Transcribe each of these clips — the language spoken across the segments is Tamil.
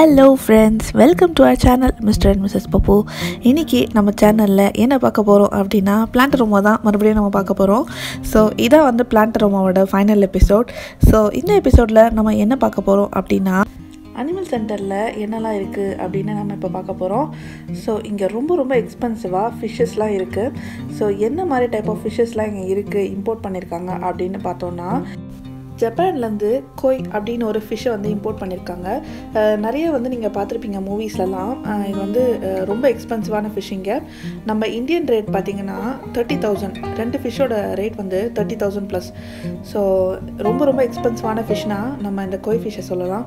hello friends welcome to our channel mister and missus Pappu இன்றைக்கி நம்ம சேனலில் என்ன பார்க்க போகிறோம் அப்படின்னா பிளான்ட் ரோமோ தான் மறுபடியும் நம்ம பார்க்க போகிறோம் ஸோ இதான் வந்து பிளான்ட் ரோமோவோட ஃபைனல் எபிசோட் ஸோ இந்த எபிசோடில் நம்ம என்ன பார்க்க போகிறோம் அப்படின்னா அனிமல் சென்டரில் என்னெல்லாம் இருக்குது அப்படின்னு நம்ம இப்போ பார்க்க போகிறோம் ஸோ இங்கே ரொம்ப ரொம்ப எக்ஸ்பென்சிவாக ஃபிஷ்ஷஸ்லாம் இருக்குது ஸோ என்ன மாதிரி டைப் ஆஃப் ஃபிஷ்ஷஸ்லாம் இங்கே இருக்குது இம்போர்ட் பண்ணியிருக்காங்க அப்படின்னு பார்த்தோன்னா ஜப்பான்லேருந்து கோய் அப்படின்னு ஒரு ஃபிஷ்ஷை வந்து இம்போர்ட் பண்ணியிருக்காங்க அஹ் நிறைய வந்து நீங்கள் பார்த்துருப்பீங்க மூவிஸ்லலாம் அஹ் இது வந்து அஹ் ரொம்ப எக்ஸ்பென்சிவான ஃபிஷ்ஷிங்க நம்ம இந்தியன் ரேட் பார்த்தீங்கன்னா தேர்ட்டி தௌசண்ட் ரெண்டு ஃபிஷ்ஷோட ரேட் வந்து தேர்ட்டி தௌசண்ட் ப்ளஸ் ஸோ ரொம்ப ரொம்ப எக்ஸ்பென்சிவான ஃபிஷ்னா நம்ம இந்த கோய் ஃபிஷ்ஷை சொல்லலாம்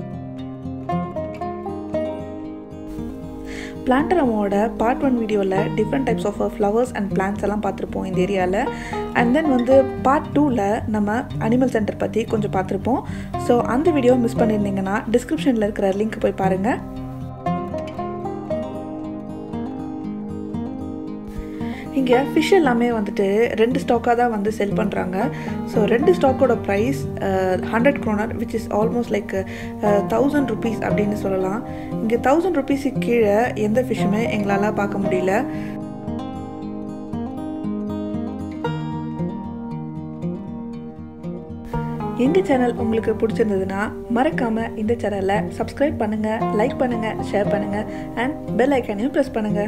பிளான்டரமோட பார்ட் ஒன் வீடியோவில் different types of flowers and plants எல்லாம் பார்த்துருப்போம் இந்த ஏரியாவில் அண்ட் தென் வந்து பார்ட் டூவில் நம்ம அனிமல் சென்டர் பற்றி கொஞ்சம் பார்த்துருப்போம் ஸோ அந்த வீடியோ மிஸ் பண்ணியிருந்தீங்கன்னா டிஸ்கிரிப்ஷனில் இருக்கிற லிங்க் போய் பாருங்கள் இங்கே ஃபிஷ் எல்லாமே வந்துட்டு ரெண்டு ஸ்டாக்காக தான் வந்து செல் பண்ணுறாங்க ஸோ ரெண்டு ஸ்டாக்கோட price hundred kroner which is almost like thousand rupees அப்படின்னு சொல்லலாம் இங்கே தௌசண்ட் ருபீஸுக்கு கீழே எந்த ஃபிஷ்ஷுமே எங்களால் பார்க்க முடியல எங்கள் சேனல் உங்களுக்கு பிடிச்சிருந்ததுன்னா மறக்காமல் இந்த சேனலை சப்ஸ்கிரைப் பண்ணுங்கள் லைக் பண்ணுங்கள் ஷேர் பண்ணுங்கள் அண்ட் பெல் ஐக்கானையும் ப்ரெஸ் பண்ணுங்கள்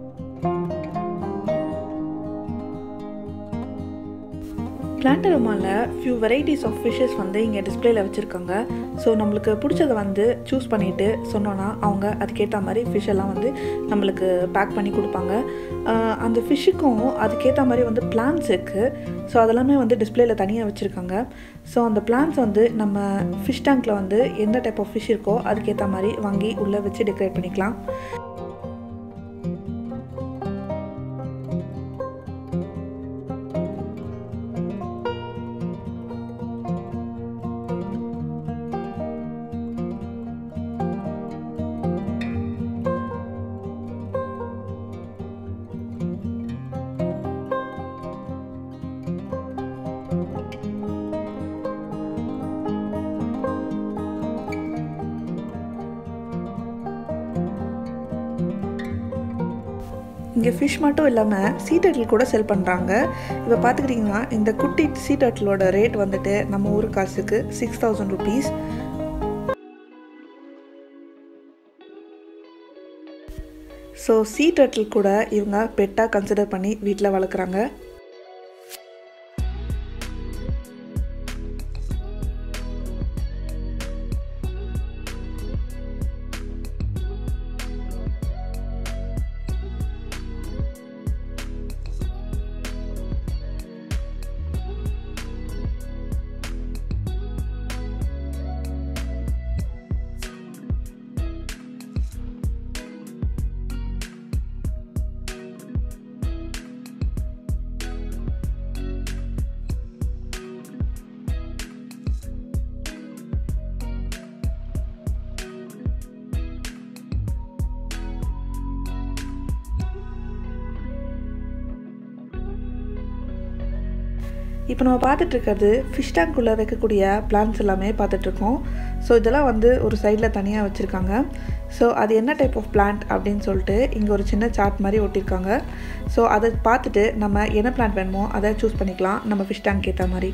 பிளான்டரமாவில் ஃபியூ வெரைட்டிஸ் ஆஃப் ஃபிஷ்ஷஸ் வந்து இங்கே டிஸ்பிளேல வச்சுருக்காங்க ஸோ நம்மளுக்கு பிடிச்சதை வந்து சூஸ் பண்ணிவிட்டு சொன்னோன்னா அவங்க அதுக்கேற்ற மாதிரி ஃபிஷ் எல்லாம் வந்து நம்மளுக்கு பேக் பண்ணி கொடுப்பாங்க ஆஹ் அந்த ஃபிஷ்ஷுக்கும் அதுக்கேற்ற மாதிரி வந்து பிளான்ஸ் இருக்குது ஸோ அதெல்லாமே வந்து டிஸ்பிளேல தனியாக வச்சுருக்காங்க ஸோ அந்த பிளான்ஸ் வந்து நம்ம ஃபிஷ் டேங்க்கில் வந்து எந்த டைப் ஆஃப் ஃபிஷ் இருக்கோ அதுக்கேற்ற மாதிரி வாங்கி உள்ளே வச்சு டெக்கரேட் பண்ணிக்கலாம் இங்கே ஃபிஷ் மட்டும் இல்லாமல் சீ டர்ட்டில் கூட செல் பண்ணுறாங்க இப்போ பார்த்துக்கிட்டிங்கன்னா இந்த குட்டி சீ டர்ட்டிலோட ரேட் வந்துட்டு நம்ம ஊர் காசுக்கு six thousand rupees so sea turtle கூட இவங்க பெட்டாக கன்சிடர் பண்ணி வீட்டில் வளர்க்குறாங்க இப்போ நம்ம பார்த்துட்டு இருக்கிறது ஃபிஷ் டேங்க்குள்ளே வைக்கக்கூடிய பிளான்ஸ் எல்லாமே பார்த்துட்ருக்கோம் ஸோ இதெல்லாம் வந்து ஒரு சைடில் தனியாக வச்சுருக்காங்க ஸோ அது என்ன டைப் ஆஃப் பிளான்ட் அப்படின்னு சொல்லிட்டு இங்கே ஒரு சின்ன சார்ட் மாதிரி ஒட்டியிருக்காங்க ஸோ அதை பார்த்துட்டு நம்ம என்ன பிளான்ட் வேணுமோ அதை சூஸ் பண்ணிக்கலாம் நம்ம ஃபிஷ் டேங்க் ஏற்ற மாதிரி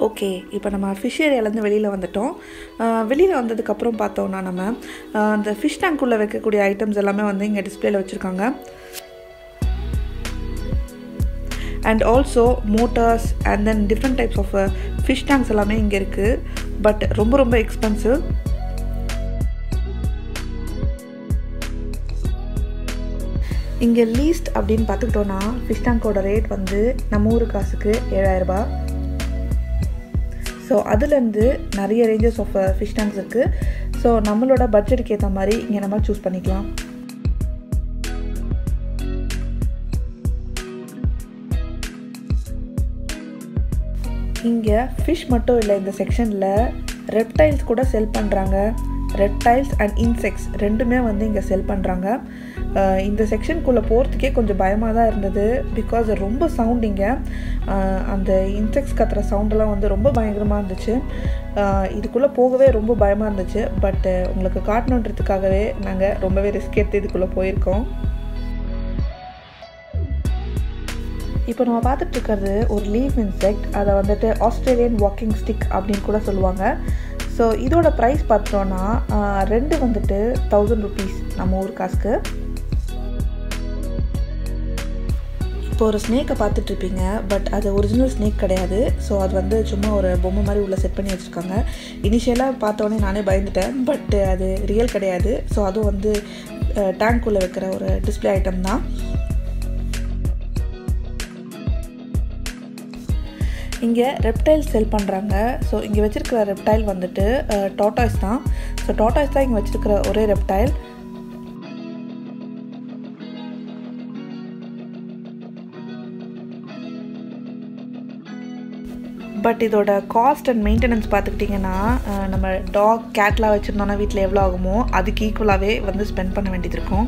ஓகே இப்போ நம்ம ஃபிஷ் ஏரியாலேருந்து வெளியில் வந்துட்டோம் வெளியில் வந்ததுக்கப்புறம் பார்த்தோன்னா நம்ம ஆஹ் அந்த ஃபிஷ் டேங்க்குள்ளே வைக்கக்கூடிய ஐட்டம்ஸ் எல்லாமே வந்து இங்கே டிஸ்பிளேல வச்சுருக்காங்க and also motors and then different types of fish tanks எல்லாமே இங்கே இருக்குது பட் ரொம்ப ரொம்ப எக்ஸ்பென்சிவ் இங்கே லீஸ்ட் அப்படின்னு பார்த்துக்கிட்டோன்னா ஃபிஷ் டேங்கோட ரேட் வந்து நம்ம ஊர் காசுக்கு ஏழாயிரரூபா ஸோ அதுலேருந்து நிறைய ரேஞ்சஸ் ஆஃப் ஃபிஷ் டேங்க்ஸ் இருக்குது ஸோ நம்மளோட பட்ஜெட்டுக்கு ஏற்ற மாதிரி இங்கே நம்ம சூஸ் பண்ணிக்கலாம் இங்கே ஃபிஷ் மட்டும் இல்லை இந்த செக்ஷனில் ரெப்டைல்ஸ் கூட செல் பண்ணுறாங்க ரெப்டைல்ஸ் அண்ட் இன்செக்ட்ஸ் ரெண்டுமே வந்து இங்கே செல் பண்ணுறாங்க இந்த செக்ஷனுக்குள்ளே போகிறதுக்கே கொஞ்சம் பயமாக தான் இருந்தது பிகாஸ் ரொம்ப சவுண்ட் இங்கே அந்த இன்செக்ட்ஸ் கத்துற சவுண்டெல்லாம் வந்து ரொம்ப பயங்கரமாக இருந்துச்சு இதுக்குள்ளே போகவே ரொம்ப பயமாக இருந்துச்சு பட் உங்களுக்கு காட்டணுன்றதுக்காகவே நாங்கள் ரொம்பவே ரிஸ்க் எடுத்து இதுக்குள்ளே போயிருக்கோம் இப்போ நம்ம பார்த்துட்டு இருக்கிறது ஒரு லீஃப் இன்செக்ட் அதை வந்துட்டு ஆஸ்திரேலியன் வாக்கிங் ஸ்டிக் அப்படின்னு கூட சொல்லுவாங்க ஸோ இதோட ப்ரைஸ் பார்த்தோன்னா ரெண்டு வந்துட்டு தௌசண்ட் ருபீஸ் நம்ம ஊர் காசுக்கு இப்போ ஒரு ஸ்னேக்கை பார்த்துட்ருப்பீங்க பட் அது ஒரிஜினல் ஸ்னேக் கிடையாது ஸோ அது வந்து சும்மா ஒரு பொம்மை மாதிரி உள்ளே செட் பண்ணி வச்சுருக்காங்க இனிஷியலாக பார்த்தோன்னே நானே பயந்துட்டேன் பட் அது ரியல் கிடையாது ஸோ அதுவும் வந்து டேங்க்குள்ளே வைக்கிற ஒரு டிஸ்பிளே ஐட்டம் தான் இங்கே ரெப்டைல் செல் பண்ணுறாங்க ஸோ இங்கே வச்சுருக்கிற ரெப்டைல் வந்துட்டு டாட்டாய்ஸ் தான் ஸோ டாட்டாய்ஸ் தான் இங்கே வச்சுருக்கிற ஒரே ரெப்டைல் பட் இதோட காஸ்ட் அண்ட் மெயின்டெனன்ஸ் பார்த்துக்கிட்டிங்கன்னா நம்ம டாக் கேட்லாம் வச்சுருந்தோன்னா வீட்டில் எவ்வளோ ஆகுமோ அதுக்கு ஈக்குவலாகவே வந்து ஸ்பெண்ட் பண்ண வேண்டியது இருக்கும்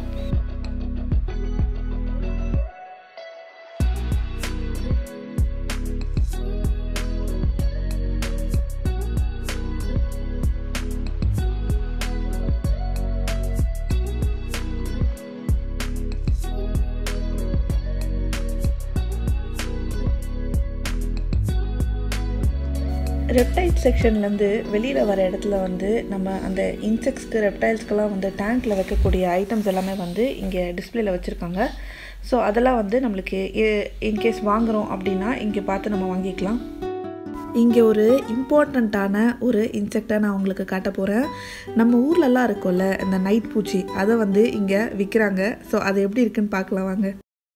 ரெப்டைல் செக்ஷன்லேருந்து வெளியில் வர இடத்துல வந்து நம்ம அந்த இன்செக்ட்ஸ்க்கு ரெப்டைல்ஸ்க்கெல்லாம் வந்து டேங்க்கில் வைக்கக்கூடிய ஐட்டம்ஸ் எல்லாமே வந்து இங்கே டிஸ்பிளேல வச்சுருக்காங்க ஸோ அதெல்லாம் வந்து நம்மளுக்கு இன்கேஸ் வாங்குகிறோம் அப்படின்னா இங்கே பார்த்து நம்ம வாங்கிக்கலாம் இங்கே ஒரு இம்பார்ட்டண்ட்டான ஒரு இன்செக்டை நான் உங்களுக்கு காட்ட போகிறேன் நம்ம ஊர்லலாம் இருக்கும்ல இந்த நைட் பூச்சி அதை வந்து இங்கே விற்கிறாங்க ஸோ அது எப்படி இருக்குன்னு பார்க்கலாம் வாங்க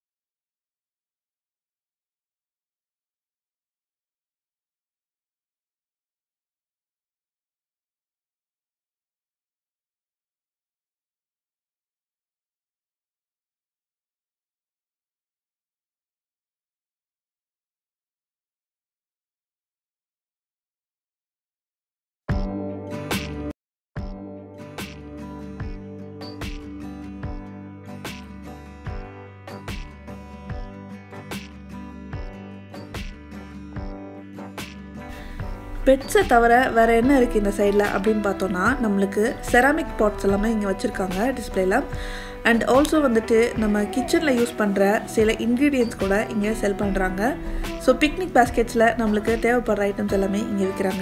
பெட்ஸை தவிர வேறு என்ன இருக்குது இந்த சைடில் அப்படின்னு பார்த்தோன்னா நம்மளுக்கு செராமிக் பாட்ஸ் எல்லாமே இங்கே வச்சுருக்காங்க டிஸ்பிளேல அண்ட் ஆல்சோ வந்துட்டு நம்ம கிச்சனில் யூஸ் பண்ணுற சில இன்க்ரீடியன்ஸ் கூட இங்கே செல் பண்ணுறாங்க ஸோ பிக்னிக் பாஸ்கெட்ஸில் நம்மளுக்கு தேவைப்படுற ஐட்டம்ஸ் எல்லாமே இங்கே விற்கிறாங்க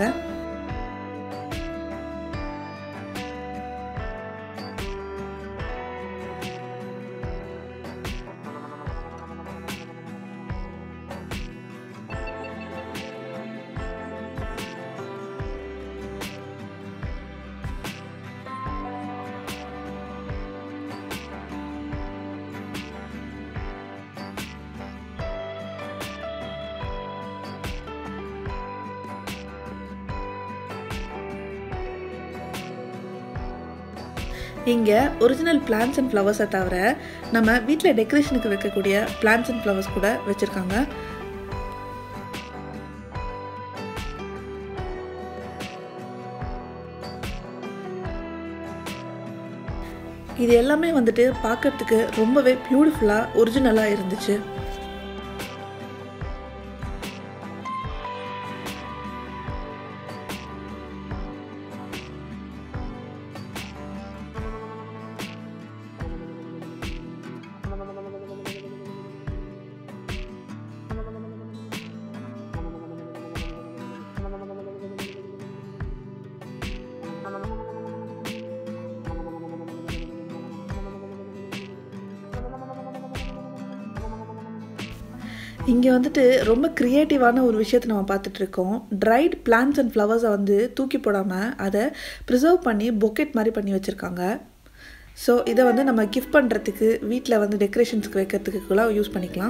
இங்கே ஒரிஜினல் பிளான்ஸ் அண்ட் ஃப்ளவர்ஸை தவிர நம்ம வீட்டில் டெக்கரேஷனுக்கு வைக்கக்கூடிய பிளான்ஸ் அண்ட் ஃப்ளவர்ஸ் கூட வச்சுருக்காங்க இது எல்லாமே வந்துட்டு பார்க்கறதுக்கு ரொம்பவே பியூட்டிஃபுல்லாக ஒரிஜினலாக இருந்துச்சு இங்கே வந்துட்டு ரொம்ப க்ரியேட்டிவான ஒரு விஷயத்தை நம்ம பார்த்துட்ருக்கோம் ட்ரைட் பிளான்ட்ஸ் அண்ட் ஃப்ளவர்ஸை வந்து தூக்கி போடாமல் அதை ப்ரிசர்வ் பண்ணி பொக்கெட் மாதிரி பண்ணி வச்சுருக்காங்க ஸோ இதை வந்து நம்ம கிஃப்ட் பண்ணுறதுக்கு வீட்டில் வந்து டெக்கரேஷன்ஸ்க்கு வைக்கிறதுக்கு கூட யூஸ் பண்ணிக்கலாம்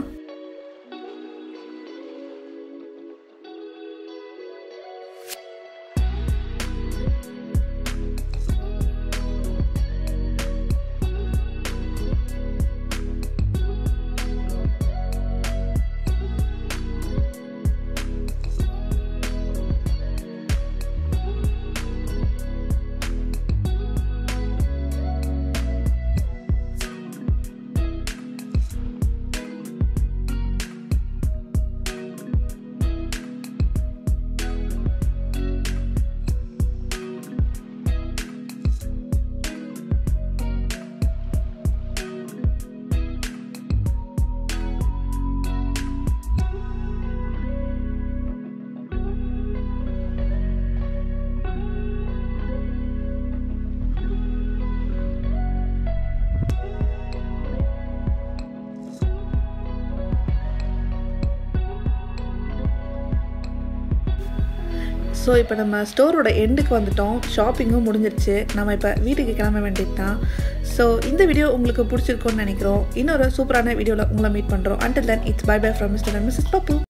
ஸோ இப்போ நம்ம ஸ்டோரோட எண்டுக்கு வந்துட்டோம் ஷாப்பிங்கும் முடிஞ்சிருச்சு நம்ம இப்போ வீட்டுக்கு கிளம்ப வேண்டியது தான் ஸோ இந்த வீடியோ உங்களுக்கு பிடிச்சிருக்கும்னு நினைக்கிறோம் இன்னொரு சூப்பரான வீடியோவில் உங்களை மீட் பண்ணுறோம் until then it's bye bye from mister and missus Pappu